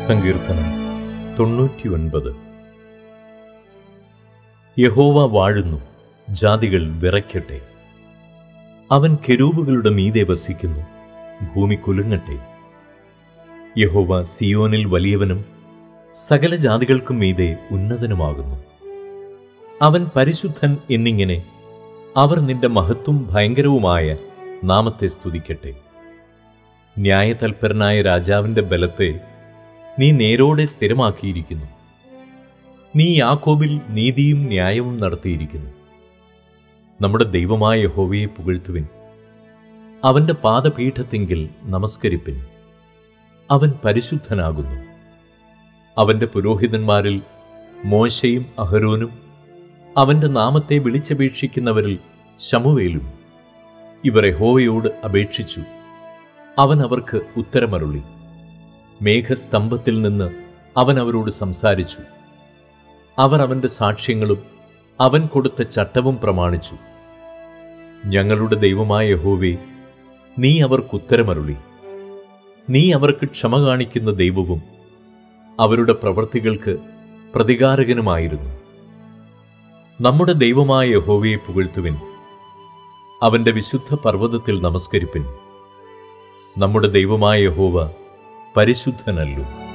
സങ്കീർത്തനം തൊണ്ണൂറ്റിയൊൻപത് യഹോവ വാഴുന്നു ജാതികൾ വിറയ്ക്കട്ടെ അവൻ കെരൂബുകളുടെ മീതെ വസിക്കുന്നു ഭൂമി കുലുങ്ങട്ടെ യഹോവ സിയോനിൽ വലിയവനും സകല ജാതികൾക്കും മീതെ ഉന്നതനുമാകുന്നു അവൻ പരിശുദ്ധൻ എന്നിങ്ങനെ അവർ നിന്റെ മഹത്വം ഭയങ്കരവുമായ നാമത്തെ സ്തുതിക്കട്ടെ ന്യായതൽപരനായ രാജാവിന്റെ ബലത്തെ നീ നേരോടെ സ്ഥിരമാക്കിയിരിക്കുന്നു നീ യാക്കോബിൽ നീതിയും ന്യായവും നടത്തിയിരിക്കുന്നു നമ്മുടെ ദൈവമായ യഹോവയെ പുകഴ്ത്തുവിൻ അവന്റെ പാദപീഠത്തെങ്കിൽ നമസ്കരിപ്പിൻ അവൻ പരിശുദ്ധനാകുന്നു അവന്റെ പുരോഹിതന്മാരിൽ മോശയും അഹരോനും അവന്റെ നാമത്തെ വിളിച്ചപേക്ഷിക്കുന്നവരിൽ ശമുവേലും ഇവർ യഹോവയോട് അപേക്ഷിച്ചു അവൻ അവർക്ക് ഉത്തരമരുളി മേഘസ്തംഭത്തിൽ നിന്ന് അവൻ അവരോട് സംസാരിച്ചു അവർ അവന്റെ സാക്ഷ്യങ്ങളും അവൻ കൊടുത്ത ചട്ടവും പ്രമാണിച്ചു ഞങ്ങളുടെ ദൈവമായ യഹോവേ നീ അവർക്ക് ഉത്തരമരുളി നീ അവർക്ക് ക്ഷമ കാണിക്കുന്ന ദൈവവും അവരുടെ പ്രവൃത്തികൾക്ക് പ്രതികാരകനുമായിരുന്നു നമ്മുടെ ദൈവമായ യഹോവയെ പുകഴ്ത്തുവിൻ അവന്റെ വിശുദ്ധ പർവ്വതത്തിൽ നമസ്കരിപ്പിൻ നമ്മുടെ ദൈവമായ യഹോവ പരിശുദ്ധനല്ലോ